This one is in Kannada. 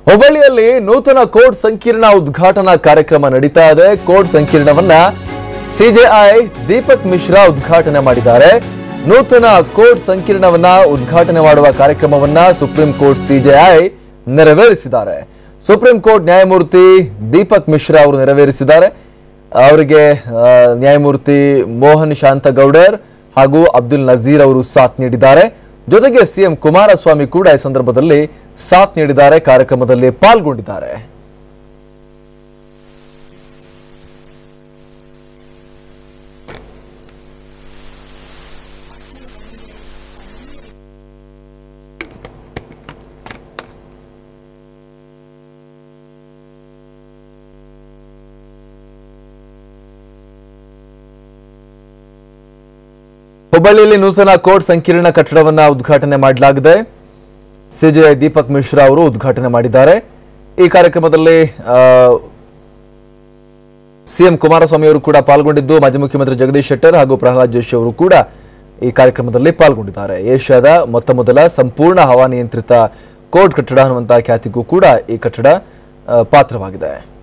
ಹುಬ್ಬಳ್ಳಿಯಲ್ಲಿ ನೂತನ ಕೋರ್ಟ್ ಸಂಕೀರ್ಣ ಉದ್ಘಾಟನಾ ಕಾರ್ಯಕ್ರಮ ನಡೀತಾ ಇದೆ ಕೋರ್ಟ್ ಸಂಕೀರ್ಣವನ್ನ ಸಿಜೆಐ ದೀಪಕ್ ಮಿಶ್ರಾ ಉದ್ಘಾಟನೆ ಮಾಡಿದ್ದಾರೆ ನೂತನ ಕೋರ್ಟ್ ಸಂಕೀರ್ಣವನ್ನ ಉದ್ಘಾಟನೆ ಮಾಡುವ ಕಾರ್ಯಕ್ರಮವನ್ನ ಸುಪ್ರೀಂ ಕೋರ್ಟ್ ಸಿಜೆಐ ನೆರವೇರಿಸಿದ್ದಾರೆ ಸುಪ್ರೀಂ ಕೋರ್ಟ್ ನ್ಯಾಯಮೂರ್ತಿ ದೀಪಕ್ ಮಿಶ್ರಾ ಅವರು ನೆರವೇರಿಸಿದ್ದಾರೆ ಅವರಿಗೆ ಆ, ನ್ಯಾಯಮೂರ್ತಿ ಮೋಹನ್ ಶಾಂತಗೌಡರ್ ಹಾಗೂ ಅಬ್ದುಲ್ ನಜೀರ್ ಅವರು ಸಾಥ್ ನೀಡಿದ್ದಾರೆ ಜೊತೆಗೆ ಸಿಎಂ ಕುಮಾರಸ್ವಾಮಿ ಕೂಡ ಈ ಸಂದರ್ಭದಲ್ಲಿ ಸಾಥ್ ನೀಡಿದ್ದಾರೆ ಕಾರ್ಯಕ್ರಮದಲ್ಲಿ ಪಾಲ್ಗೊಂಡಿದ್ದಾರೆ ಹುಬ್ಬಳ್ಳಿಯಲ್ಲಿ ನೂತನ ಕೋರ್ಟ್ ಸಂಕೀರ್ಣ ಕಟ್ಟಡವನ್ನ ಉದ್ಘಾಟನೆ ಮಾಡಲಾಗಿದೆ ಸಿಜೆಐ ದೀಪಕ್ ಮಿಶ್ರಾ ಅವರು ಉದ್ಘಾಟನೆ ಮಾಡಿದ್ದಾರೆ ಈ ಕಾರ್ಯಕ್ರಮದಲ್ಲಿ ಆ, ಸಿಎಂ ಕುಮಾರಸ್ವಾಮಿ ಅವರು ಕೂಡ ಪಾಲ್ಗೊಂಡಿದ್ದು ಮಾಜಿ ಮುಖ್ಯಮಂತ್ರಿ ಜಗದೀಶ್ ಶೆಟ್ಟರ್ ಹಾಗೂ ಪ್ರಹ್ಲಾದ್ ಜೋಶಿ ಅವರು ಕೂಡ ಈ ಕಾರ್ಯಕ್ರಮದಲ್ಲಿ ಪಾಲ್ಗೊಂಡಿದ್ದಾರೆ ಏಷ್ಯಾದ ಮೊತ್ತ ಮೊದಲ ಸಂಪೂರ್ಣ ಹವಾನಿಯಂತ್ರಿತ ಕೋರ್ಟ್ ಕಟ್ಟಡ ಅನ್ನುವಂತಹ ಖ್ಯಾತಿಗೂ ಕೂಡ ಈ ಕಟ್ಟಡ ಆ, ಪಾತ್ರವಾಗಿದೆ